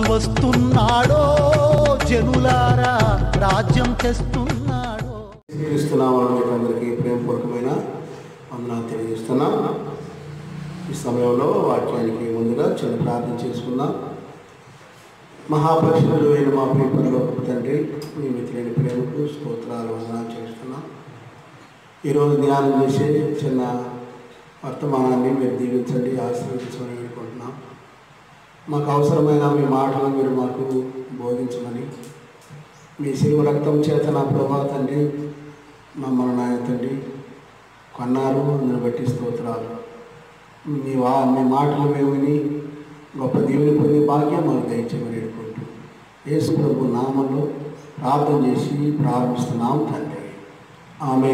వస్తున్నాడో జనులారా రాజ్యం తెస్తున్నాడో క్రీస్తునామం మీకు అందరికీ ప్రేమపూర్వకమైన వందనాలు తెలియజేస్తున్నాం ఈ సమయంలో వాక్యానికి ముందుగా చిన్న ప్రార్థన చేసుకుందాం మహాపరిషుడు అయిన మా ప్రియపరిలో తండ్రి మీ మిత్రులైన ప్రేమకు స్తోత్రాలు వందనాలు చేస్తున్నాం ఈరోజు ధ్యానం చేసే చిన్న వర్తమానాన్ని మీరు దీవించండి ఆశీర్వదించమని వేడుకుంటున్నాం మాకు అవసరమైన మీ మాటలు మీరు మాకు బోధించమని మీ శిలువ రక్తం చేత నా ప్రభా తండ్రి మమ్మల్ని నాయన తండ్రి కొన్నారు అందుని బట్టి స్తోత్రాలు మీ వా మీ మాటలు మేము విని గొప్ప దేవుని పొందే భాగ్యం మాకు దయచేయమని వేడుకుంటూ యేసు ప్రభు నామంలో ప్రార్థన చేసి ప్రారంభిస్తున్నాం తండ్రి ఆమె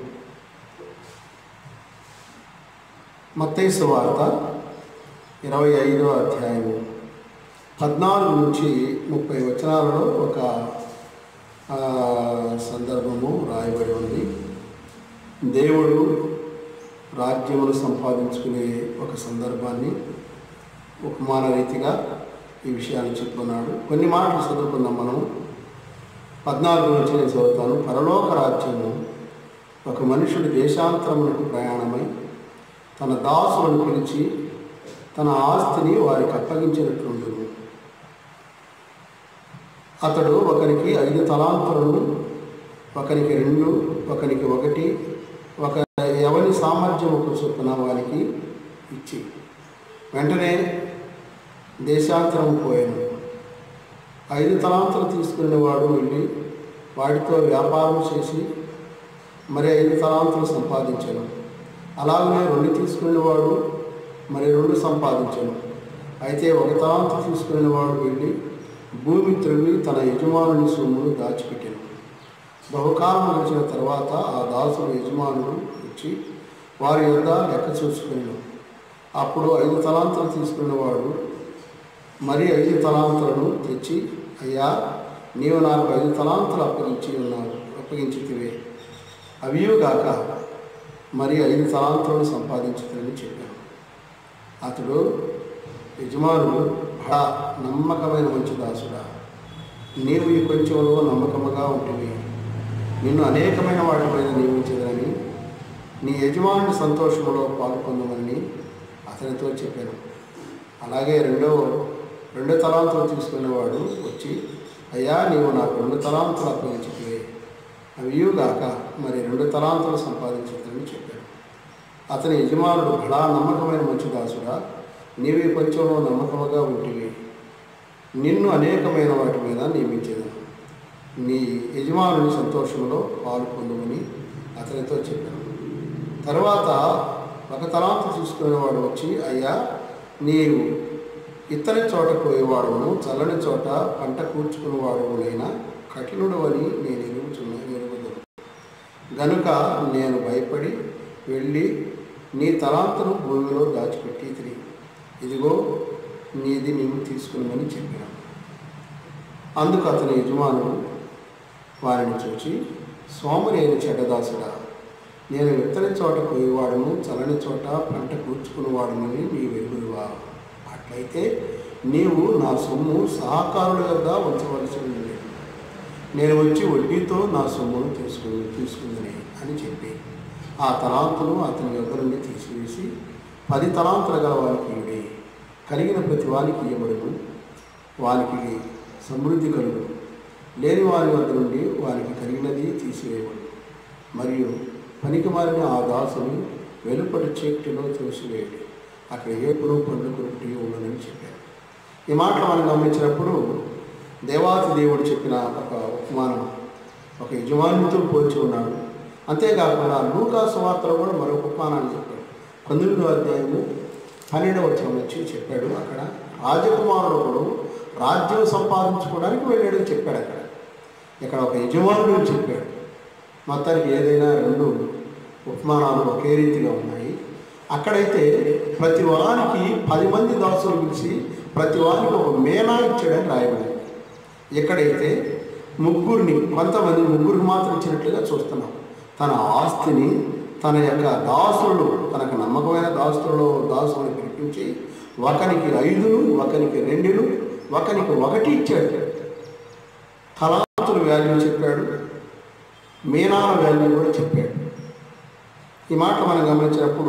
మత్తైసు వార్త ఇరవై ఐదో అధ్యాయము పద్నాలుగు నుంచి ముప్పై వచనాలలో ఒక ఆ, సందర్భము రాయబడి ఉంది దేవుడు రాజ్యమును సంపాదించుకునే ఒక సందర్భాన్ని ఉపమాన రీతిగా ఈ విషయాన్ని చెప్పుకున్నాడు కొన్ని మాటలు చదువుకుందాం మనం పద్నాలుగు నుంచి నేను చదువుతాను పరలోక రాజ్యము ఒక మనుషుడు దేశాంతరములకు ప్రయాణమై తన దాసులను పిలిచి తన ఆస్తిని వారికి అప్పగించినట్లుండును అతడు ఒకరికి ఐదు తలాంతులను ఒకరికి రెండు ఒకరికి ఒకటి ఒక ఎవరి సామర్థ్యముకు చొప్పున వారికి ఇచ్చి వెంటనే దేశాంతరం పోయాను ఐదు తలాంతులు తీసుకునే వాడు వెళ్ళి వాటితో వ్యాపారం చేసి మరి ఐదు తలాంతులు సంపాదించాను అలాగనే రెండు తీసుకునేవాడు మరి రెండు సంపాదించాను అయితే ఒక తలాంతు తీసుకునేవాడు వెళ్ళి భూమి త్రవ్వి తన యజమానుని సొమ్మును దాచిపెట్టాను బహుకాలం గడిచిన తర్వాత ఆ దాసుడు యజమానుడు వచ్చి వారి యొద్ద లెక్క చూసుకున్నాడు అప్పుడు ఐదు తలాంతులు తీసుకునేవాడు మరి ఐదు తలాంతులను తెచ్చి అయ్యా నీవు నాకు ఐదు తలాంతులు అప్పగించి ఉన్నావు అప్పగించితివే అవియుగాక మరి ఐదు తలాంతులను సంపాదించుతానని చెప్పాను అతడు యజమానుడు బడా నమ్మకమైన మంచి దాసుడా నీవు ఈ కొంచెంలో నమ్మకముగా ఉంటుంది నిన్ను అనేకమైన వాటి మీద నియమించదని నీ యజమానుని సంతోషంలో పాల్పొందమని అతనితో చెప్పాను అలాగే రెండో రెండు తలాంతులు తీసుకునేవాడు వచ్చి అయ్యా నీవు నాకు రెండు తలాంతులు అప్పగించితే అవియుగాక మరి రెండు తలాంతులు సంపాదించుతానని చెప్పాడు అతని యజమానుడు బడా నమ్మకమైన మంచి దాసుడా నీవే కొంచెంలో నమ్మకముగా ఉంటివి నిన్ను అనేకమైన వాటి మీద నియమించేదను నీ యజమానుని సంతోషంలో పాలు పొందమని అతనితో చెప్పాను తర్వాత ఒక తలాంతు తీసుకునేవాడు వచ్చి అయ్యా నీవు ఇత్తడి చోట పోయేవాడును చల్లని చోట పంట కూర్చుకునేవాడునైనా కఠినుడు అని నేను ఎరుగుచున్నా ఎరుగుదను గనుక నేను భయపడి వెళ్ళి నీ తలాంతును భూమిలో దాచిపెట్టి తిరిగి ఇదిగో నీది నీవు తీసుకున్నామని చెప్పాను అందుకు అతని యజమానుడు వారిని చూచి సోమరి అయిన చెడ్డదాసుడా నేను విత్తని చోట పోయేవాడును చల్లని చోట పంట కూర్చుకునేవాడునని నీ వెలుగురువా అట్లయితే నీవు నా సొమ్ము సహకారులుగా ఉంచవలసి ఉంది నేను వచ్చి వడ్డీతో నా సొమ్మును తీసుకు తీసుకుందని అని చెప్పి ఆ తలాంతును అతని యొద్ద నుండి తీసివేసి పది తలాంతులు గల వారికి ఇవి కలిగిన ప్రతి వానికి ఇవ్వబడును వానికి సమృద్ధి కలుగు లేని వారి వద్ద నుండి వారికి కలిగినది తీసివేయబడు మరియు పనికి మారిన ఆ దాసుని వెలుపటి చీకటిలో తోసివేయడు అక్కడ ఏపుడు పండు కొరుకుటి ఉండదని చెప్పారు ఈ మాటలు మనం గమనించినప్పుడు దేవాతి దేవుడు చెప్పిన ఒక ఉపమానం ఒక యజమానితో పోల్చి ఉన్నాడు అంతేకాకుండా లూకా సువార్తలో కూడా మరొక ఉపమానాన్ని చెప్పాడు పంతొమ్మిదో అధ్యాయము పన్నెండవ వచనం వచ్చి చెప్పాడు అక్కడ రాజకుమారుడు ఒకడు రాజ్యం సంపాదించుకోవడానికి వెళ్ళాడు చెప్పాడు అక్కడ ఇక్కడ ఒక యజమానుడు చెప్పాడు మొత్తానికి ఏదైనా రెండు ఉపమానాలు ఒకే రీతిగా ఉన్నాయి అక్కడైతే ప్రతి వారికి పది మంది దాసులు పిలిచి ప్రతి వారికి ఒక మేనా ఇచ్చాడని రాయబడింది ఎక్కడైతే ముగ్గురిని కొంతమంది ముగ్గురికి మాత్రం ఇచ్చినట్లుగా చూస్తున్నాం తన ఆస్తిని తన యొక్క దాసులను తనకు నమ్మకమైన దాసులలో దాసులను పిలిపించి ఒకనికి ఐదును ఒకనికి రెండును ఒకరికి ఒకటి ఇచ్చాడు తలాంతుల వాల్యూ చెప్పాడు మీనాల వాల్యూ కూడా చెప్పాడు ఈ మాట మనం గమనించినప్పుడు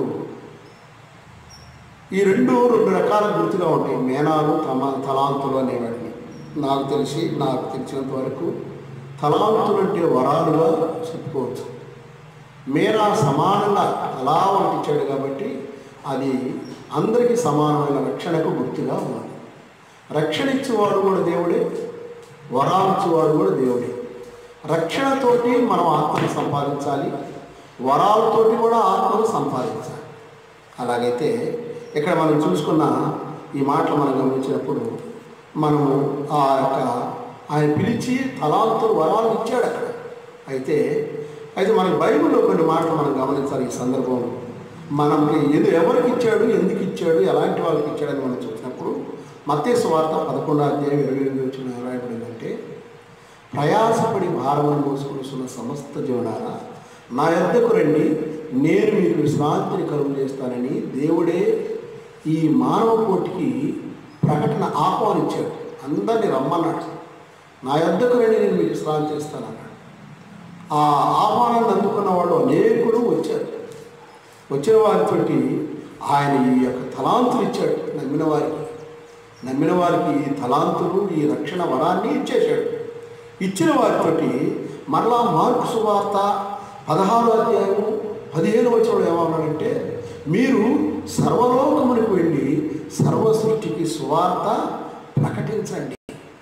ఈ రెండు రెండు రకాల గుర్తుగా ఉంటాయి మేనాలు తమ తలాంతులు అనేవాటిని నాకు తెలిసి నాకు తెలిసినంత వరకు తలాంతులు అంటే వరాలుగా చెప్పుకోవచ్చు మేనా సమానంగా అలా వంటించాడు కాబట్టి అది అందరికీ సమానమైన రక్షణకు గుర్తుగా ఉన్నది రక్షణ ఇచ్చేవాడు కూడా దేవుడే వరాలు ఇచ్చేవాడు కూడా దేవుడే రక్షణతోటి మనం ఆత్మను సంపాదించాలి వరాలతోటి కూడా ఆత్మను సంపాదించాలి అలాగైతే ఇక్కడ మనం చూసుకున్న ఈ మాటలు మనం గమనించినప్పుడు మనము ఆ యొక్క ఆయన పిలిచి తలాలతో వరాలు ఇచ్చాడు అక్కడ అయితే అయితే మన బైబిల్లో కొన్ని మాటలు మనం గమనించాలి ఈ సందర్భంలో మనకి ఎదు ఎవరికి ఇచ్చాడు ఎందుకు ఇచ్చాడు ఎలాంటి వాళ్ళకి ఇచ్చాడని మనం చూసినప్పుడు మత్తేసు వార్త పదకొండో అధ్యాయం ఇరవై ఎనిమిది వచ్చిన రాయబడిందంటే ప్రయాసపడి భారమును మోసుకొస్తున్న సమస్త జీవనారా నా యొద్దకు రండి నేను మీకు విశ్రాంతిని కలుగు చేస్తానని దేవుడే ఈ మానవ కోటికి ప్రకటన ఆహ్వానించాడు అందరినీ రమ్మన్నాడు నా యొద్దకు రండి నేను మీకు విశ్రాంతి చేస్తానన్నాడు ఆ ఆహ్వానాన్ని అందుకున్న వాళ్ళు అనేకులు వచ్చారు వచ్చిన వారితోటి ఆయన ఈ యొక్క తలాంతులు ఇచ్చాడు నమ్మిన వారికి నమ్మిన వారికి ఈ తలాంతులు ఈ రక్షణ వరాన్ని ఇచ్చేశాడు ఇచ్చిన వారితోటి మరలా మార్కు సువార్త పదహారు అధ్యాయము పదిహేను వచ్చిన ఏమన్నాడంటే మీరు సర్వలోకమునికి వెళ్ళి సర్వ సృష్టికి సువార్త ప్రకటించండి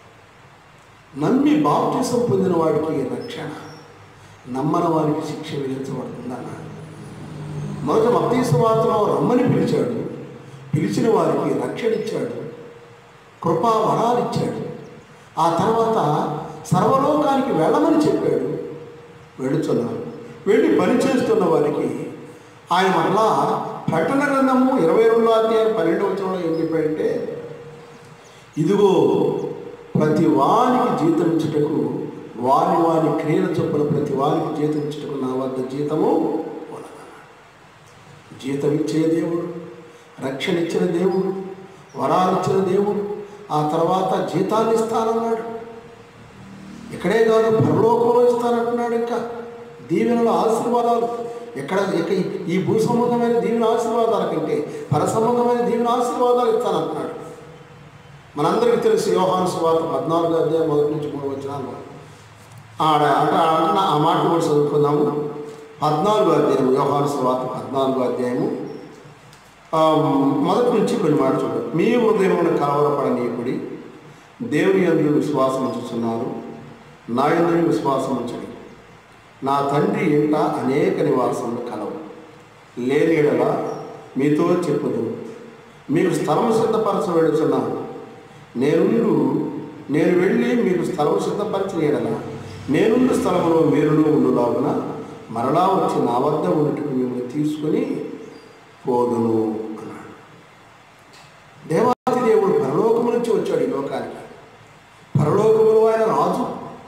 నమ్మి బాప్తిసం పొందిన వాడికి రక్షణ నమ్మని వారికి శిక్ష విధించబడుతుందన్నాడు మొదట మత్తయి సువార్తలో రమ్మని పిలిచాడు పిలిచిన వారికి రక్షణ ఇచ్చాడు కృపా వరాలు ఇచ్చాడు ఆ తర్వాత సర్వలోకానికి వెళ్ళమని చెప్పాడు వెళుతున్నారు వెళ్ళి పని చేస్తున్న వారికి ఆయన మరలా ప్రకటన గ్రంథము ఇరవై రెండో అధ్యాయం పన్నెండు వచ్చంలో ఏం చెప్పాడంటే ఇదిగో ప్రతి వానికి జీతం ఇచ్చుటకు వారి వారి క్రియల చొప్పున ప్రతి వారికి జీతం ఇచ్చుటకు నా వద్ద జీతము ఉన్నదన్నాడు జీతం ఇచ్చే దేవుడు రక్షణ ఇచ్చిన దేవుడు వరాలు ఇచ్చిన దేవుడు ఆ తర్వాత జీతాన్ని ఇస్తానన్నాడు ఇక్కడే కాదు పరలోకంలో ఇస్తానంటున్నాడు ఇంకా దీవెనల ఆశీర్వాదాలు ఎక్కడ ఇక ఈ భూ సంబంధమైన దీవెన ఆశీర్వాదాల కంటే పర సంబంధమైన దీవెన ఆశీర్వాదాలు ఇస్తానంటున్నాడు మనందరికీ తెలుసు యోహాను సువార్త పద్నాలుగు అధ్యాయం మొదటి నుంచి మూడు వచ్చినాలు ఆడ అంటే అంటున్న ఆ మాట కూడా చదువుకుందాము పద్నాలుగు అధ్యాయం యోహాను సువార్త పద్నాలుగు అధ్యాయము ఆ, మొదటి నుంచి కొన్ని మాట చూడండి మీ హృదయమును కలవరపడనీయకుడి దేవుని యందు విశ్వాసం ఉంచుతున్నారు నా యందు విశ్వాసం ఉంచండి నా తండ్రి ఇంట అనేక నివాసములు కలవు లేని ఎడల మీతో చెప్పుదు మీకు స్థలం సిద్ధపరచ వెళుతున్నాను నేనుండు నేను వెళ్ళి మీకు స్థలం సిద్ధపరిచిన ఎడల నేనుండు స్థలంలో మీరును ఉండులాగున మరలా వచ్చి నా వద్ద ఉన్నట్టుకు మిమ్మల్ని తీసుకుని పోదును అన్నాడు దేవాది దేవుడు పరలోకము నుంచి వచ్చాడు ఈ లోకానికి పరలోకములో ఆయన రాజు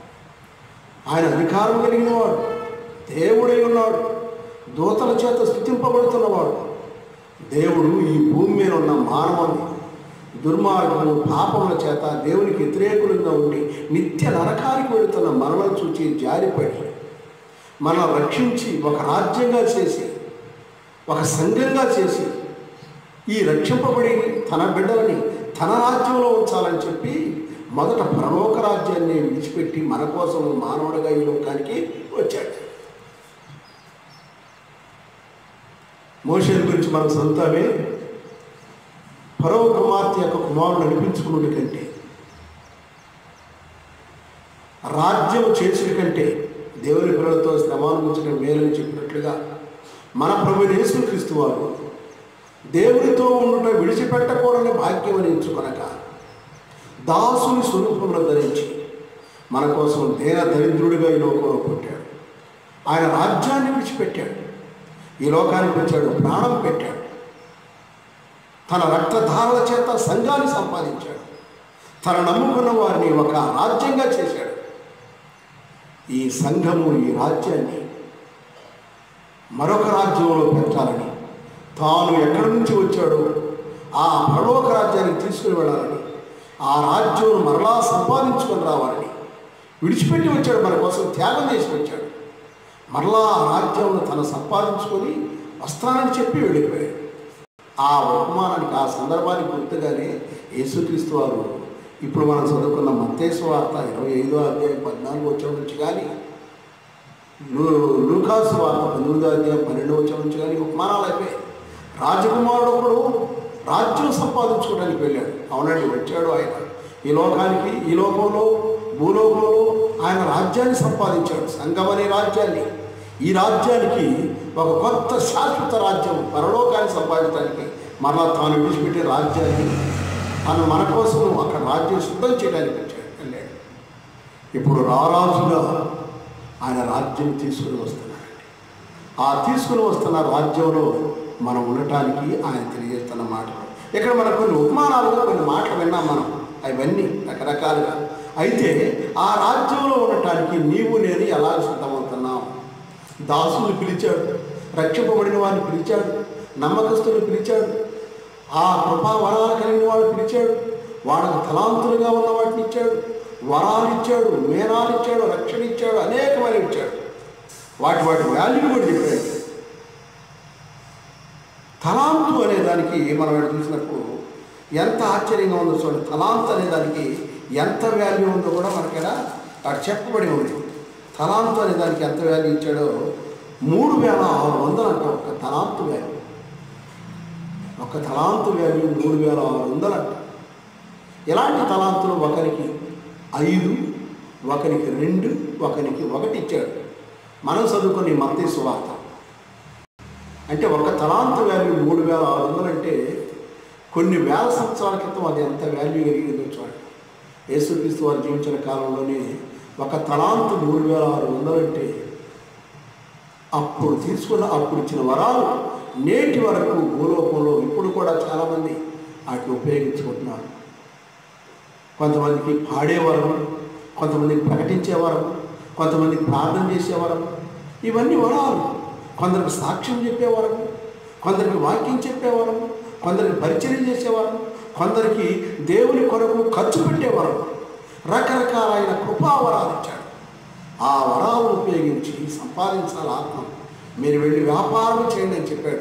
ఆయన అధికారం కలిగిన వాడు దేవుడై ఉన్నాడు దూతల చేత స్థుతింపబడుతున్నవాడు దేవుడు ఈ భూమి మీద ఉన్న మానవాన్ని దుర్మార్గము పాపముల చేత దేవునికి వ్యతిరేకులుగా ఉండి నిత్య నరకానికి వెళుతున్న మనలను చూచి జారిపడి మనం రక్షించి ఒక రాజ్యంగా చేసి ఒక సంఘంగా చేసి ఈ రక్షింపబడి తన బిడ్డలని తన రాజ్యంలో ఉంచాలని చెప్పి మొదట పరలోక రాజ్యాన్ని విడిచిపెట్టి మన కోసం మానవుడిగా ఈ లోకానికి వచ్చాడు మోషేల గురించి మనం సొంతమే పరవ కుమార్తె యొక్క కుమారుడు నడిపించుకున్నది కంటే రాజ్యం చేసిన కంటే దేవుని పిల్లలతో శ్రమానుభవించడం మేలని చెప్పినట్లుగా మన ప్రభు యేసుక్రీస్తు వారు దేవునితో ఉండుట విడిచిపెట్టకూడని భాగ్యం అని ఎంచుకొనక దాసుని స్వరూపమును ధరించి మన కోసం దేన దరిద్రుడిగా ఈ లోకంలో పుట్టాడు ఆయన రాజ్యాన్ని విడిచిపెట్టాడు ఈ లోకానికి వచ్చాడు ప్రాణం పెట్టాడు తన రక్తధారల చేత సంఘాన్ని సంపాదించాడు తన నమ్ముకున్న వారిని ఒక రాజ్యంగా చేశాడు ఈ సంఘము ఈ రాజ్యాన్ని మరొక రాజ్యంలో పెట్టాలని తాను ఎక్కడి నుంచి వచ్చాడో ఆ పరలోక రాజ్యానికి తీసుకుని వెళ్ళాలని ఆ రాజ్యం మరలా సంపాదించుకొని రావాలని విడిచిపెట్టి వచ్చాడు మన కోసం త్యాగం చేసి వచ్చాడు మరలా ఆ రాజ్యంలో తను సంపాదించుకొని వస్త్రాన్ని చెప్పి వెళ్ళిపోయాడు ఆ ఉపమానానికి ఆ సందర్భానికి గుర్తుగానే యేసుక్రీస్తు వారు ఇప్పుడు మనం చదువుకున్న మత్తేసు వార్త ఇరవై ఐదో అధ్యాయం పద్నాలుగు వచ్చే నుంచి కానీ లూ- లూకాసు వార్త పంతొమ్మిదో అధ్యాయం పన్నెండో వచ్చే నుంచి కానీ ఉపమానాలు అయిపోయాయి రాజకుమారుడు ఒకడు రాజ్యం సంపాదించుకోవడానికి వెళ్ళాడు అవునండి వచ్చాడు ఆయన ఈ లోకానికి ఈ లోకంలో భూలోకంలో ఆయన రాజ్యాన్ని సంపాదించాడు సంఘం అనే రాజ్యాన్ని ఈ రాజ్యానికి ఒక కొత్త శాశ్వత రాజ్యం పరలోకాన్ని సంపాదించడానికి మరలా తాను విడిచిపెట్టే రాజ్యాన్ని తను మన కోసం అక్కడ రాజ్యం సిద్ధం చేయడానికి వచ్చాడు వెళ్ళాడు ఇప్పుడు రారాజుగా ఆయన రాజ్యం తీసుకుని వస్తున్నాడండి ఆ తీసుకుని వస్తున్న రాజ్యంలో మనం ఉండటానికి ఆయన తెలియజేస్తున్న మాటలు ఇక్కడ మనకు కొన్ని ఉపమానాలుగా కొన్ని మాటలు విన్నాం మనం అవన్నీ రకరకాలుగా అయితే ఆ రాజ్యంలో ఉండటానికి నీవు నేను ఎలా సిద్ధమవుతున్నాం దాసులు పిలిచాడు రక్షింపబడిన వారిని పిలిచాడు నమ్మకస్తులు పిలిచాడు ఆ కృపా వరాలు కలిగిన వాడు పిలిచాడు వాళ్ళకు తలాంతులుగా ఉన్న వాటిని ఇచ్చాడు వరాలు ఇచ్చాడు మేనాలు ఇచ్చాడు రక్షణ ఇచ్చాడు అనేకమైన ఇచ్చాడు వాటి వాటి వాల్యూ కూడా చెప్పాడు తలాంతు అనే దానికి మనం ఇక్కడ చూసినప్పుడు ఎంత ఆశ్చర్యంగా ఉందో చూడండి తలాంత్ అనే దానికి ఎంత వాల్యూ ఉందో కూడా మనకి ఇక్కడ అక్కడ చెప్పబడి ఉంది తలాంతు అనే దానికి ఎంత వాల్యూ ఇచ్చాడో మూడు వేల ఆరు వందలు అంట ఒక తలాంతు వాల్యూ ఒక తలాంతు వాల్యూ మూడు వేల ఆరు వందలు అంట ఎలాంటి తలాంతులు ఒకరికి ఐదు ఒకరికి రెండు ఒకరికి ఒకటి ఇచ్చాడు మనం చదువుకుని మత్తే సువార్త అంటే ఒక తలాంత వాల్యూ మూడు వేల ఆరు వందలు అంటే కొన్ని వేల సంవత్సరాల క్రితం అది ఎంత వాల్యూ కలిగిందో చూడండి యేసుక్రీస్తు వారు జీవించిన కాలంలోనే ఒక తలాంతు మూడు వేల ఆరు వందలు అంటే అప్పుడు తీసుకున్న అప్పుడు ఇచ్చిన వరాలు నేటి వరకు భూలోకంలో ఇప్పుడు కూడా చాలామంది వాటిని ఉపయోగించుకుంటున్నారు కొంతమందికి పాడేవరం కొంతమందికి ప్రకటించేవరం కొంతమందికి ప్రార్థన చేసేవరం ఇవన్నీ వరాలు కొందరికి సాక్ష్యం చెప్పేవరం కొందరికి వాక్యం చెప్పేవరం కొందరికి పరిచయం చేసేవారం కొందరికి దేవుని కొరకు ఖర్చు పెట్టేవారం రకరకాలైన కృపావరాలు ఇచ్చాడు ఆ వరాలను ఉపయోగించి సంపాదించాలి ఆత్మ మీరు వెళ్ళి వ్యాపారం చేయండి అని చెప్పాడు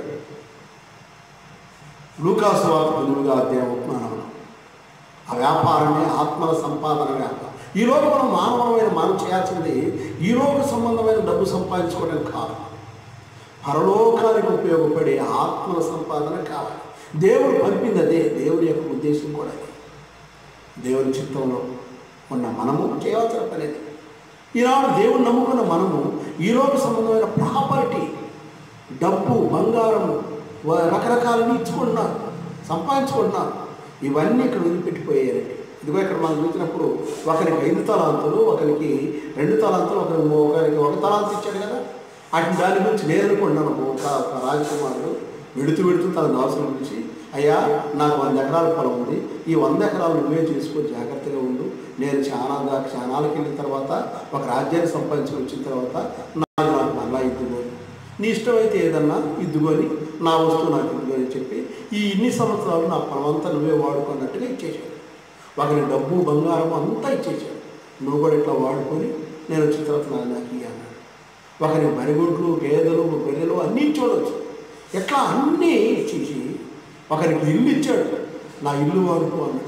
లూకాసు వార్త తొమ్మిదో అధ్యాయం ఉపమానంలో ఆ వ్యాపారమే ఆత్మల సంపాదన వ్యాపారం ఈ రోజు మనం మానవమైన మనం చేయాల్సింది ఈ రోజు సంబంధమైన డబ్బు సంపాదించుకోవడం కాదు పరలోకానికి ఉపయోగపడే ఆత్మల సంపాదన కావాలి దేవుడు పంపింది అదే దేవుడి యొక్క ఉద్దేశం కూడా అదే దేవుని చిత్తంలో ఉన్న మనము చేయవలసిన పని అది ఈనాడు దేవుని నమ్ముకున్న మనము ఈరోజు సంబంధమైన ప్రాపర్టీ డబ్బు బంగారము వ- రకరకాలని ఇచ్చుకుంటున్నారు సంపాదించుకుంటున్నారు ఇవన్నీ ఇక్కడ వదిలిపెట్టిపోయారండి ఇదిగో ఇక్కడ మనం చూసినప్పుడు ఒకరికి ఐదు తలాంతులు ఒకరికి రెండు తలాంతులు ఒకరికి మూ- ఒకరికి ఒక తలాంతు ఇచ్చాడు కదా అటు దాని గురించి నేను అనుకుంటున్నాను ఒక ఒక రాజకుమారుడు వెడుతూ వెడుతూ తన దాసులు పిలిచి అయ్యా నాకు వంద ఎకరాల పొలం ఉంది ఈ వంద ఎకరాలు నువ్వే చేసుకో జాగ్రత్తగా ఉండు నేను చాలా దా క్షణాలకు వెళ్ళిన తర్వాత ఒక రాజ్యాన్ని సంపాదించుకొని వచ్చిన తర్వాత నాకు నాకు మళ్ళా ఇద్దుకోని నీ ఇష్టమైతే ఏదన్నా ఇద్దుకొని నా వస్తువు నాకు ఇద్దుకొని అని చెప్పి ఈ ఇన్ని సంవత్సరాలు నా పొలం అంతా నువ్వే వాడుకున్నట్టుగా ఇచ్చేసాడు ఒకరి డబ్బు బంగారం అంతా ఇచ్చేసాడు నువ్వు కూడా ఇట్లా వాడుకొని నేను వచ్చిన తర్వాత నాకు నాకు ఇయ్యి అన్నాడు ఒకరి బరిగొడ్లు గేదెలు గొర్రెలు అన్నీ చూడవచ్చు ఎట్లా అన్నీ ఇచ్చేసి ఒకరికి ఇల్లు ఇచ్చాడు నా ఇల్లు వాడుకో అన్నట్టు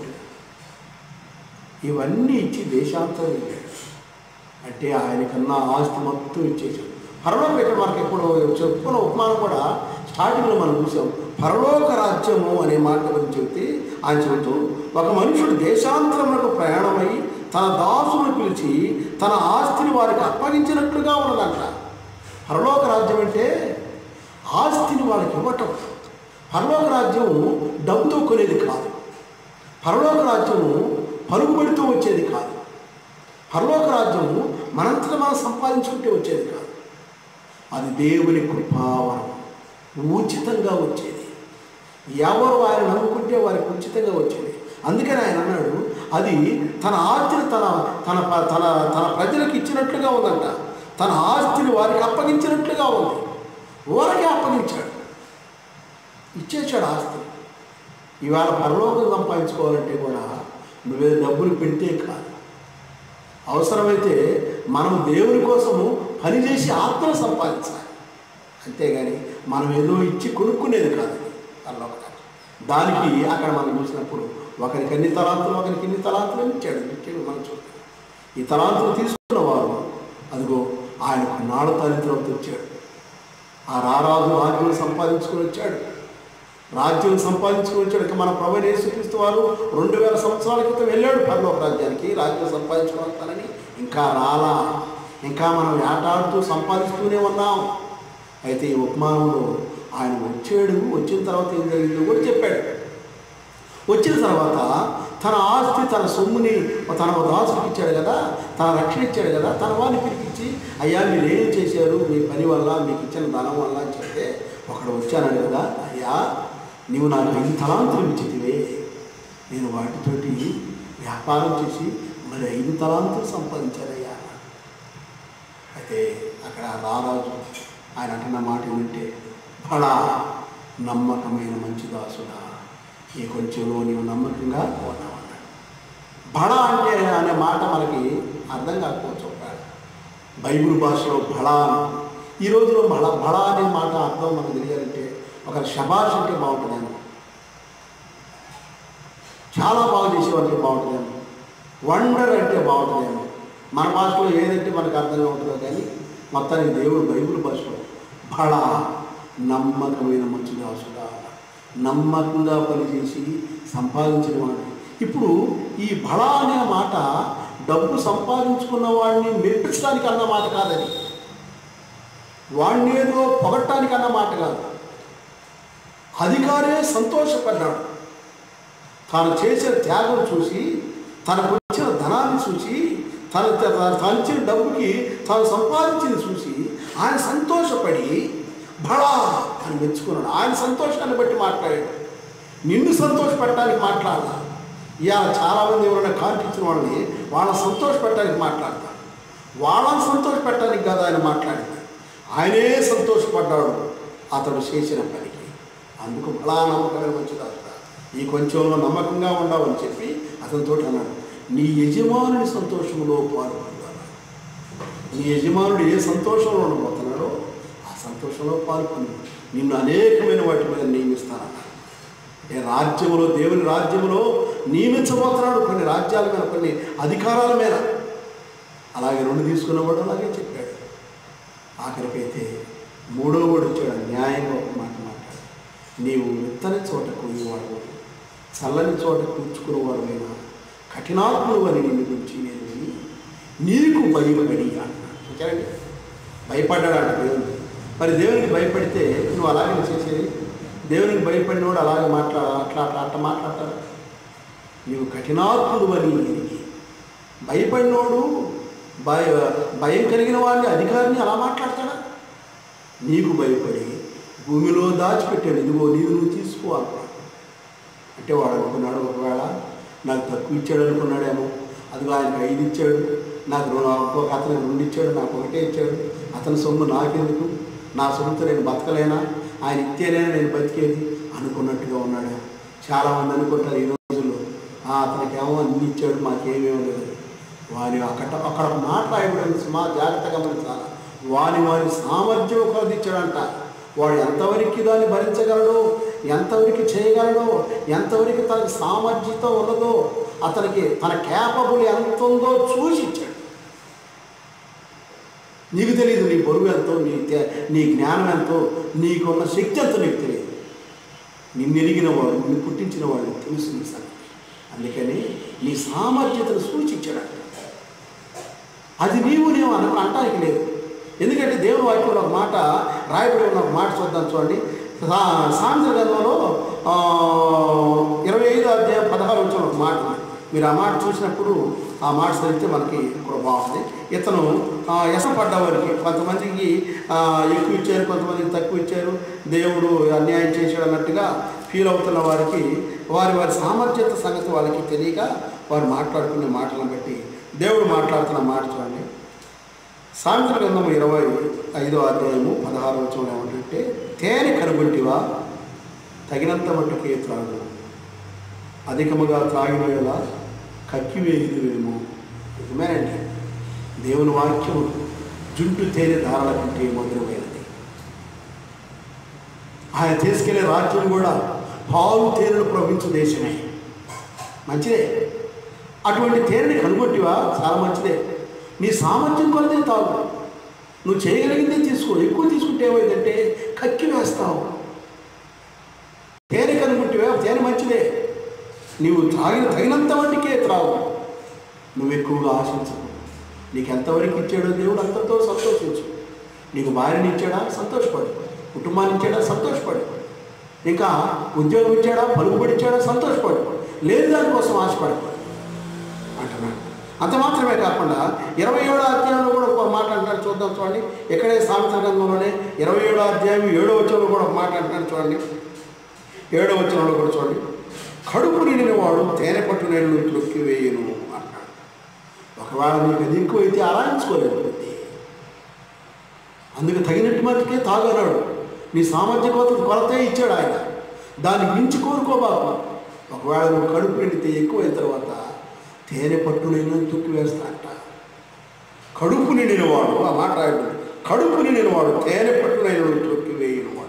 ఇవన్నీ ఇచ్చి దేశాంతరం వెళ్ళాడు అంటే ఆయనకన్నా ఆస్తి మొత్తం ఇచ్చేసాడు పరలోక ఇక్కడ మనకి ఇప్పుడు చెప్పుకున్న ఉపమానం కూడా స్టార్టింగ్లో మనం చూసాం పరలోక రాజ్యము అనే మాట గురించి చెబితే ఆయన చెబుతూ ఒక మనుషుడు దేశాంతరములకు ప్రయాణమై తన దాసును పిలిచి తన ఆస్తిని వారికి అప్పగించినట్లుగా ఉన్నదంట పరలోక రాజ్యం అంటే ఆస్తిని వాళ్ళకి ఇవ్వటం పరలోక రాజ్యం డబ్బుతో కొనేది కాదు పరలోక రాజ్యము పలుకుబడితో వచ్చేది కాదు పరలోక రాజ్యము మనంతట మనం సంపాదించుకుంటే వచ్చేది కాదు అది దేవుని కృపావరం ఉచితంగా వచ్చేది ఎవరు ఆయన నమ్ముకుంటే వారికి ఉచితంగా వచ్చేది అందుకని ఆయన అన్నాడు అది తన ఆస్తిని తన తన ప- తన తన ప్రజలకు ఇచ్చినట్లుగా ఉందంట తన ఆస్తిని వారికి అప్పగించినట్లుగా ఉంది ఊరకే అప్పగించాడు ఇచ్చేసాడు ఆస్తి ఇవాళ పరలోకం సంపాదించుకోవాలంటే కూడా నువ్వే డబ్బులు పెడితే కాదు అవసరమైతే మనం దేవుని కోసము పనిచేసి ఆత్మను సంపాదించాలి అంతేగాని మనం ఏదో ఇచ్చి కొనుక్కునేది కాదు పరలోక రాజ్యం. దానికి అక్కడ మనం చూసినప్పుడు ఒకరికి అన్ని తలాంతులు ఒకరికి ఇన్ని తలాంతులు ఇచ్చాడు ఇచ్చాడు మనం చూస్తాం ఈ తలాంతులు తీసుకున్న వారు అదిగో ఆయనకు నాడు తరిత్రంతో వచ్చాడు ఆ రారాజు రాజ్యం సంపాదించుకొని వచ్చాడు రాజ్యం సంపాదించుకొని వచ్చాడు ఇక మన ప్రభు యేసుక్రీస్తు వారు రెండు వేల సంవత్సరాల క్రితం వెళ్ళాడు పరలోక రాజ్యానికి రాజ్యం సంపాదించుకొని వస్తానని ఇంకా రాలా ఇంకా మనం వేటాడుతూ సంపాదిస్తూనే ఉన్నాం అయితే ఈ ఉపమానంలో ఆయన వచ్చాడు వచ్చిన తర్వాత ఏం జరిగిందో కూడా చెప్పాడు వచ్చిన తర్వాత తన ఆస్తి తన సొమ్ముని తన దాసుకి ఇచ్చాడు కదా తన రక్షణ ఇచ్చాడు కదా తన వారిని పిలిపించి అయ్యా మీరు ఏం చేశారు మీ పని వల్ల మీకు ఇచ్చిన ధనం వల్ల అని చెప్తే ఒకడు వచ్చానని కదా అయ్యా నీవు నాకు ఐదు తలాంతులు ఇచ్చితివే నేను వాటితోటి వ్యాపారం చేసి మరి ఐదు తలాంతులు సంపాదించానయ్యా అన్నాడు. అయితే అక్కడ రారాజు ఆయన అంటున్న మాట ఏమంటే బడా నమ్మకమైన మంచి దాసుడా ఈ కొంచెంలో నీవు నమ్మకంగా ఉన్నావన్నాడు బడా అంటే అనే మాట మనకి అర్థం కాకపోవచ్చు ఒక బైబిల్ భాషలో బడా ఈ రోజులో బళ బడా అనే మాట అర్థం మనకు తెలియాలంటే ఒక శబాష్ అంటే బాగుంటుందేమో చాలా బాగా చేసేవాళ్ళకి బాగుంటుందేమో వండర్ అంటే బాగుంటుందేమో మన భాషలో ఏదంటే మనకు అర్థంగా ఉంటుందో కానీ మొత్తానికి దేవుడు బైబిల్ భాషలో బడా నమ్మకమైన మంచి దాసుడా నమ్మకంగా పనిచేసి సంపాదించిన వాడు ఇప్పుడు ఈ బడా అనే మాట డబ్బు సంపాదించుకున్న వాడిని మెప్పించడానికి అన్న మాట కాదని వాడిని ఏదో పొగట్టడానికి అన్న మాట కాదు అధికారే సంతోషపడ్డాడు తాను చేసే త్యాగం చూసి తనకు వచ్చిన ధనాన్ని చూసి తన తన- తాను ఇచ్చిన డబ్బుకి తాను సంపాదించింది చూసి ఆయన సంతోషపడి బడా అని మెచ్చుకున్నాడు ఆయన సంతోషాన్ని బట్టి మాట్లాడాడు నిన్ను సంతోషపెట్టడానికి మాట్లాడాల ఇవాళ చాలామంది ఎవరైనా కాంటించిన వాళ్ళని వాళ్ళని సంతోషపెట్టడానికి మాట్లాడతారు వాళ్ళని సంతోషపెట్టడానికి కాదు ఆయన మాట్లాడింది ఆయనే సంతోషపడ్డాడు అతడు చేసిన పనికి అందుకు బలా నమ్మకమైన మంచిది అసలు ఈ కొంచెంలో నమ్మకంగా ఉండవని చెప్పి అతనితో అన్నాడు నీ యజమానుని సంతోషంలో పాల్పొందాలి నీ యజమానుడు ఏ సంతోషంలో ఉండబోతున్నాడో ఆ సంతోషంలో పాల్పొంది నిన్ను అనేకమైన వాటి మీద నియమిస్తానన్నాడు అంటే రాజ్యములో దేవుని రాజ్యములో నియమించబోతున్నాడు కొన్ని రాజ్యాల మీద కొన్ని అధికారాల మీద అలాగే రెండు తీసుకున్నవాడు అలాగే చెప్పాడు ఆఖరికైతే మూడో వాడు వచ్చాడు న్యాయంగా ఒక మాట మాట్లాడు నీవు విత్తని చోట కొయ్యేవాడు చల్లని చోట కూర్చుకునేవాడు అయినా కఠినాత్ముడు అని నిన్ను గురించి నేను విని నీకు భయపడి అంటున్నాడు చూచారండి భయపడ్డాడు అంట దేవుని మరి దేవునికి భయపడితే నువ్వు అలాగే చేసేది దేవునికి భయపడినవాడు అలాగే మాట్లాడ అట్లా అట్లా అట్లా మాట్లాడతాడు నీవు కఠినాత్ముడు అని ఎరిగి భయపడినోడు భయ భయం కలిగిన వాడిని అధికారిని అలా మాట్లాడతాడా నీకు భయపడి భూమిలో దాచిపెట్టాడు ఇదిగో నీవు నువ్వు తీసుకో అన్నాడు అంటే వాడు అనుకున్నాడు ఒకవేళ నాకు తక్కువ ఇచ్చాడు అనుకున్నాడేమో అదిగో ఆయనకు ఐదు ఇచ్చాడు నాకు రెండు ఇంకొక అతనికి రెండు ఇచ్చాడు నాకు ఒకటే ఇచ్చాడు అతని సొమ్ము నాకెందుకు నా సొమ్ముతో నేను బతకలేనా ఆయన ఇస్తేనే నేను బతికేది అనుకున్నట్టుగా ఉన్నాడు చాలామంది అనుకుంటారు ఈ రోజుల్లో "ఆ, అతనికేమో అన్ని ఇచ్చాడు మాకేమేమో లేదు వారి అక్కడ అక్కడ ఒక మాట రాయబడింది సుమా జాగ్రత్తగా గమనించాలి వాని వారి సామర్థ్యం కొలదిచ్చాడంట వాడు ఎంతవరకు దాన్ని భరించగలడో ఎంతవరకు చేయగలడో ఎంతవరకు తనకి సామర్థ్యత ఉన్నదో అతనికి తన క్యాపబుల్ ఎంత ఉందో చూసి ఇచ్చాడు నీకు తెలియదు నీ బరువు ఎంతో నీ తే- నీ జ్ఞానం ఎంతో నీకున్న శక్తి ఎంతో నీకు తెలియదు నిన్ను ఎరిగిన వాడు నిన్ను పుట్టించిన వాడు తెలుసు నీ సంగతి అందుకని నీ సామర్థ్యతను సూచించాడు అది నీవు నేను అన అనటానికి లేదు ఎందుకంటే దేవుని వాక్యంలో ఒక మాట రాయబడి ఉన్న ఒక మాట చూద్దాం చూడండి సా- సాంద్ర గ్రంథంలో ఆ, ఇరవై ఐదు అధ్యాయం పదహారు వచ్చిన ఒక మాట ఉంది. మీరు ఆ మాట చూసినప్పుడు ఆ మాట చదివితే మనకి కూడా బాగుంది ఇతను ఆ, ఎసపడ్డవారికి కొంతమందికి ఆ, ఎక్కువ ఇచ్చారు కొంతమందికి తక్కువ ఇచ్చారు దేవుడు అన్యాయం చేశాడు అన్నట్టుగా ఫీల్ అవుతున్న వారికి వారి వారి సామర్థ్యత సంగతి వాళ్ళకి తెలియక వారు మాట్లాడుకునే మాటలను బట్టి దేవుడు మాట్లాడుతున్న మాట చూడండి సాయంత్ర గ్రంథము ఇరవై ఐదో అధ్యాయము పదహారు వచనం ఏమంటే తేనె కనుగొంటివా తగినంత మట్టుకే త్రాగు అధికముగా త్రాగిన వేళ కక్కివేయుదువేమో నిజమేనండి దేవుని వాక్యం జుంటు తేనె ధారల కంటే మధురమైనది ఆయన తీసుకెళ్లే రాజ్యం కూడా పాలు తేనెలు ప్రవహించు దేశమే మంచిదే అటువంటి తేనెని కనుగొట్టివా చాలా మంచిదే నీ సామర్థ్యం కొలదే తాగు నువ్వు చేయగలిగిందే తీసుకో ఎక్కువ తీసుకుంటే ఏమైందంటే కక్కి వేస్తావు తేనె కనుగొట్టివా తేనె మంచిదే నీవు తాగిన తగినంత వంటికే త్రావు నువ్వు ఎక్కువగా ఆశించకు నీకు ఎంతవరకు ఇచ్చాడో దేవుడు అంతతో సంతోషించు నీకు భార్యని ఇచ్చాడా సంతోషపడు కుటుంబాన్ని ఇచ్చాడా సంతోషపడు ఇంకా ఉద్యోగం ఇచ్చాడా పలుకుబడి ఇచ్చాడా సంతోషపడు లేదు దానికోసం ఆశపడు అంటున్నాడు అంత మాత్రమే కాకుండా ఇరవై ఏడో అధ్యాయంలో కూడా ఒక మాట అంటాడు చూద్దాం చూడండి ఇక్కడే సామెత గ్రంథంలోనే ఇరవై ఏడో అధ్యాయం ఏడో వచ్చంలో కూడా ఒక మాట అంటాడు చూడండి ఏడో వచనంలో కూడా చూడండి కడుపు నిండిన వాడు తేనె పట్టు నీళ్ళు త్రొక్కి వేయను అన్నాడు ఒకవేళ నీకు అది ఎక్కువైతే ఆరాయించుకోలేదు అందుకు తగినట్టు మట్టుకే తాగన్నాడు నీ సామర్థ్య కొలత కొలతే ఇచ్చాడు ఆయన దాన్ని మించి కోరుకోబాకు ఒకవేళ నువ్వు కడుపు నిండితే ఎక్కువైన తర్వాత తేనె పట్టు నేను తొక్కి వేస్తా అంట కడుపు నిండినవాడు ఆ మాట రాయడు కడుపు నిండినవాడు తేనె పట్టు నేను తొక్కి వేయను వాడు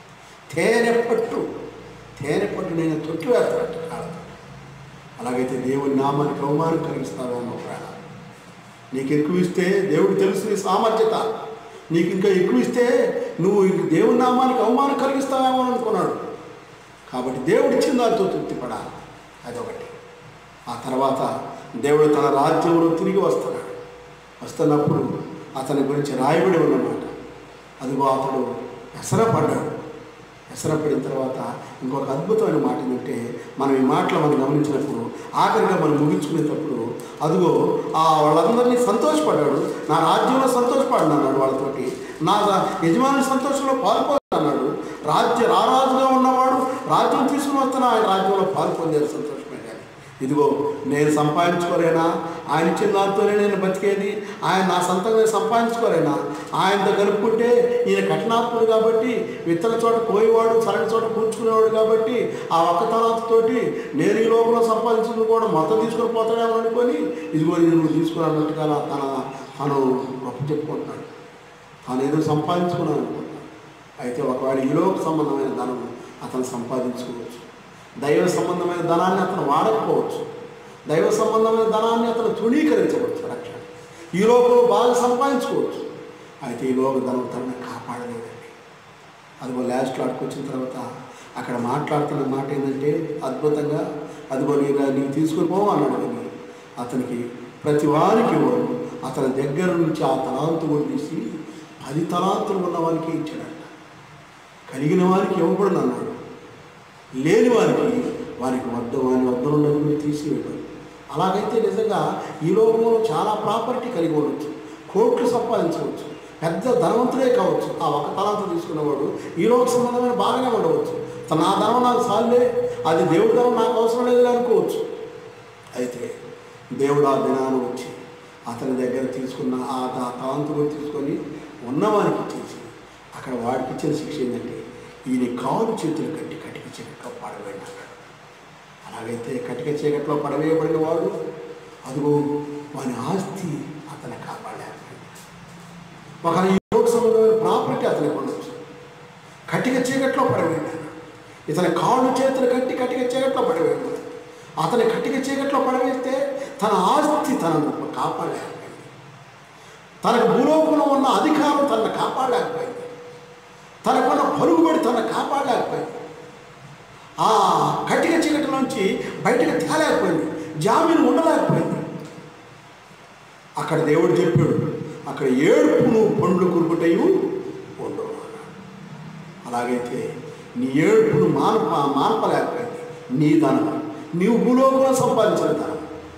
తేనె పట్టు తేనె పట్టు నేను తొక్కి వేస్తానంట కాళ్ళతో అలాగైతే దేవుని నామానికి అవమానం కలిగిస్తావేమో ప్రాణ నీకు ఎక్కువ ఇస్తే దేవుడు తెలుసు నీ సామర్థ్యత నీకు ఇంకా ఎక్కువ ఇస్తే నువ్వు ఇంక దేవుని నామానికి అవమానం కలిగిస్తావేమో అని అనుకున్నాడు కాబట్టి దేవుడు ఇచ్చిన దాంతో తృప్తిపడాలి అదొకటి ఆ తర్వాత దేవుడు తన రాజ్యంలో తిరిగి వస్తున్నాడు వస్తున్నప్పుడు అతని గురించి రాయబడి ఉన్నమాట అదిగో అతడు ఎసరపడ్డాడు ఎసరపడిన తర్వాత ఇంకొక అద్భుతమైన మాట ఏంటంటే మనం ఈ మాటలు మనం గమనించినప్పుడు ఆఖరిగా మనం ముగించుకునేటప్పుడు అదిగో ఆ వాళ్ళందరినీ సంతోషపడ్డాడు నా రాజ్యంలో సంతోషపడిన అన్నాడు వాళ్ళతోటి నా యజమాని సంతోషంలో పాల్పొందన్నాడు రాజ్య రారాజుగా ఉన్నవాడు రాజ్యం తీసుకుని వస్తున్న ఆయన రాజ్యంలో పాల్పొందారు సంతోషమే కానీ ఇదిగో నేను సంపాదించుకోలేనా ఆయన ఇచ్చిన దాంతోనే నేను బతికేది ఆయన నా సొంతంగా నేను సంపాదించుకోలేనా ఆయనతో కలుపుకుంటే ఈయన కఠినాత్ముడు కాబట్టి విత్తన చోట పోయేవాడు సరైన చోట కూర్చుకునేవాడు కాబట్టి ఆ ఒక్క తలాతతోటి నేను ఈ లోపల సంపాదించుకుని కూడా మొత్తం తీసుకొని పోతాడేమో అనుకొని ఇదిగో ఇది నువ్వు తీసుకుని అన్నట్టుగా తన తను గొప్ప చెప్పుకుంటున్నాడు తాను ఏదో సంపాదించుకున్నాను అనుకుంటున్నాడు అయితే ఒకవేళ ఈ లోక సంబంధమైన ధనం అతను సంపాదించుకోవచ్చు దైవ సంబంధమైన ధనాన్ని అతను వాడకపోవచ్చు దైవ సంబంధమైన ధనాన్ని అతను తృణీకరించవచ్చు రక్షణ ఈ లోపల బాగా సంపాదించుకోవచ్చు అయితే ఈ లోక ధనం తనని కాపాడలేదండి అదిగో లాస్ట్లో అక్కడికి వచ్చిన తర్వాత అక్కడ మాట్లాడుతున్న మాట ఏంటంటే అద్భుతంగా అదిగో నీకు నీకు తీసుకుని పోవు అన్నాడు కానీ అతనికి ప్రతి వారికి ఇవ్వడు అతని దగ్గర నుంచి ఆ తలాంతు కూడా తీసి పది తలాంతులు ఉన్న వారికి ఇచ్చాడంట కలిగిన వారికి ఇవ్వబడును అన్నాడు లేని వారికి వారికి వద్ద వారి వద్ద ఉన్నది తీసివేయడం అలాగైతే నిజంగా ఈ లోకంలో చాలా ప్రాపర్టీ కలిగి ఉండొచ్చు కోట్లు సంపాదించవచ్చు పెద్ద ధనవంతుడే కావచ్చు ఆ ఒక తలాంత తీసుకున్నవాడు ఈ లోక సంబంధమైన బాగానే ఉండవచ్చు తన నా ధనం నాకు సాలే అది దేవుడి ధనం నాకు అవసరం లేదు అనుకోవచ్చు అయితే దేవుడు ఆ దినాన్ని వచ్చి అతని దగ్గర తీసుకున్న ఆ త- తలాంతులు తీసుకొని ఉన్నవానికి ఇచ్చేసి అక్కడ వాడికి ఇచ్చిన శిక్ష ఏంటంటే ఈయన కాలు చేతులు కట్టి కటిక చీకట్లో పడవేయండి అన్నాడు అలాగైతే కటిక చీకట్లో పడవేయబడిన వాడు అదిగో వాని ఆస్తి అతని కాపాడలేకపోయింది ఒక ఈ లోక సంబంధమైన ప్రాపర్టీ అతనికి ఉండొచ్చు కటిక చీకట్లో పడవేయండి అన్నాడు ఇతని కాళ్ళు చేతులు కట్టి కటిక చీకట్లో పడవేయండి అతని కటిక చీకట్లో పడవేస్తే తన ఆస్తి తనను కాపాడలేకపోయింది తనకు భూలోకంలో ఉన్న అధికారం తనను కాపాడలేకపోయింది తనకున్న పరుగుబడి తనను కాపాడలేకపోయింది ఆ కటిక చీకటి నుంచి బయటకు తేలేకపోయింది జామీను ఉండలేకపోయింది అక్కడ దేవుడు చెప్పాడు అక్కడ ఏడుపును పండ్లు కురుకుటయు ఉండవు అన్నాడు. అలాగైతే నీ ఏడుపును మానప మానపలేకపోయింది నీ ధనం నీవు భూలోకంలో సంపాదించిన ధనం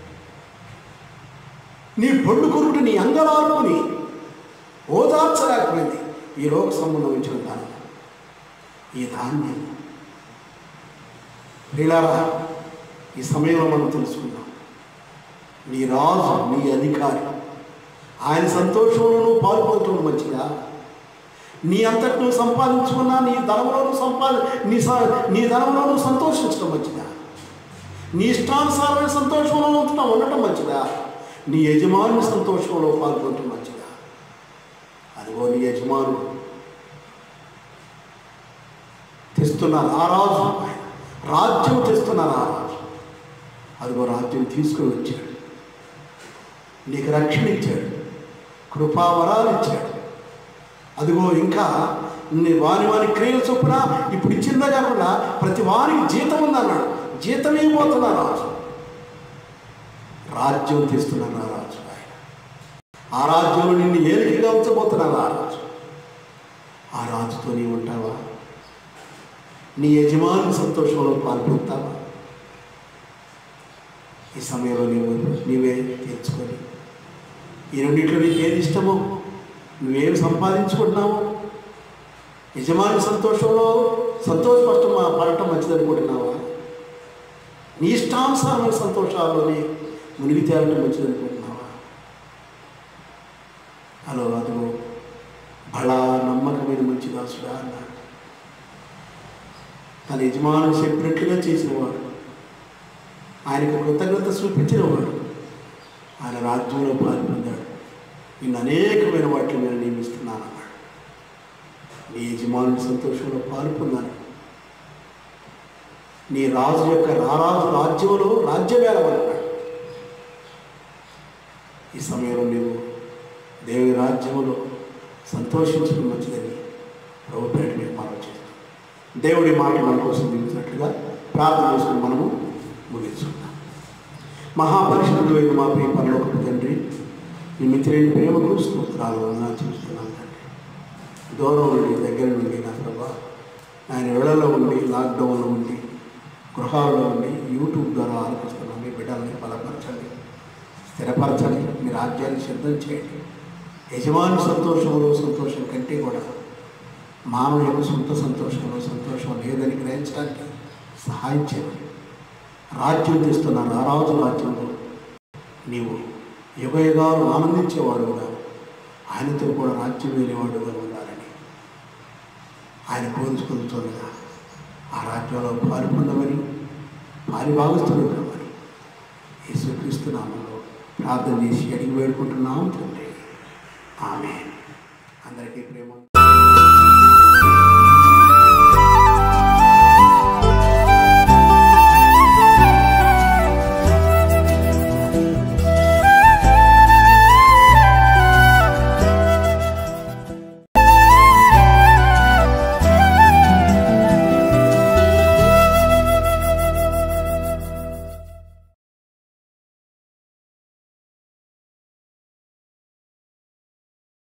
నీ పండు కొరుకుట నీ అంగలార్పుని ఓదార్చలేకపోయింది ఈ లోక సంబంధించిన ధనం ఈ ధాన్యం ప్రియులారా ఈ సమయంలో మనం తెలుసుకుందాం నీ రాజు నీ అధికారి ఆయన సంతోషంలో నువ్వు పాల్పొందడం మంచిదా నీ అంతటి నువ్వు సంపాదించుకున్నా నీ ధనంలో నువ్వు సంపాది నీ స- నీ ధనంలో నువ్వు సంతోషించడం మంచిదా నీ ఇష్టానుసారమైన సంతోషంలో ఉంటున్నా ఉండటం మంచిదా నీ యజమాని సంతోషంలో పాల్గొనటం మంచిదా అదిగో నీ యజమానుడు తెస్తున్నారు ఆ రాజు ఆయన రాజ్యం తెస్తున్నారు ఆ రాజు అదిగో రాజ్యం తీసుకుని వచ్చాడు నీకు రక్షణ ఇచ్చాడు కృపావరాలు ఇచ్చాడు అదిగో ఇంకా నీ వారి వారి క్రియల చొప్పున ఇప్పుడు ఇచ్చిందే కాకుండా ప్రతి వారికి జీతం ఉందన్నాడు జీతం ఇవ్వబోతున్నారు రాజు రాజ్యం తీస్తున్నారు ఆ రాజు ఆయన ఆ రాజ్యంలో నిన్ను ఏలికగా ఉంచబోతున్నారు ఆ రాజు ఆ రాజుతో నీవు ఉంటావా నీ యజమాని సంతోషంలో పాల్గొంటావా ఈ సమయంలో నీవు నీవే తెలుసుకొని ఈ రెండింటిలో నీకు ఏది ఇష్టమో నువ్వేం సంపాదించుకుంటున్నావు యజమాని సంతోషంలో సంతోషపడటం పడటం మంచిది అనుకుంటున్నావా నీ ఇష్టానుసారమైన సంతోషాల్లోనే మునిగి తేలటం మంచిది అనుకుంటున్నావా హలో అదిగో బలా నమ్మకమైన మంచి దాసుడా అన్నాడు తన యజమానుడు చెప్పినట్లుగా చేసినవాడు ఆయనకు కృతజ్ఞత చూపించినవాడు ఆయన రాజ్యంలో పాల్పొందాడు నిన్ను అనేకమైన వాటిని నేను నియమిస్తున్నాను అన్నాడు నీ యజమానుడి సంతోషంలో పాల్పొందాను నీ రాజు యొక్క రారాజు రాజ్యంలో రాజ్యమేళమన్నాడు ఈ సమయంలో నీవు దేవుని రాజ్యంలో సంతోషించడం మంచిదని ప్రభు పేట మీద మనం చేస్తాం దేవుడి మాట మన కోసం దిగుతున్నట్లుగా ప్రార్థన చేసుకుని మనము ముగించుకుందాం మహాపరిషత్తులు అయిన మా ప్రియ పరలోకపు తండ్రి మీ మిత్రుని ప్రేమకు స్తోత్రాలు వందనాలు చూస్తున్నాం తండ్రి దూరం నుండి దగ్గర నుండి నా ప్రభా ఆయన వేళల్లో ఉండి లాక్డౌన్లో ఉండి గృహాల్లో ఉండి యూట్యూబ్ ద్వారా ఆలోచిస్తున్నాం మీ బిడ్డల్ని బలపరచండి స్థిరపరచండి మీ రాజ్యాన్ని సిద్ధం చేయండి యజమాని సంతోషంలో సంతోషం కంటే కూడా మానవ యొక్క సొంత సంతోషంలో సంతోషం లేదని గ్రహించడానికి సహాయం చేయండి రాజ్యం తెస్తున్నాను ఆ రాజు రాజ్యంలో నీవు యుగ యుగాలు ఆనందించేవాడుగా ఆయనతో కూడా రాజ్యం వెళ్ళేవాడుగా ఉండాలని ఆయన కోరుచుకుంటుండగా ఆ రాజ్యంలో పాల్పొందమని పాలి భాగస్తులు కావాలి యేసుక్రీస్తు నామంలో ప్రార్థన చేసి అడిగి వేడుకుంటున్నాం తండ్రి ఆమె అందరికీ ప్రేమ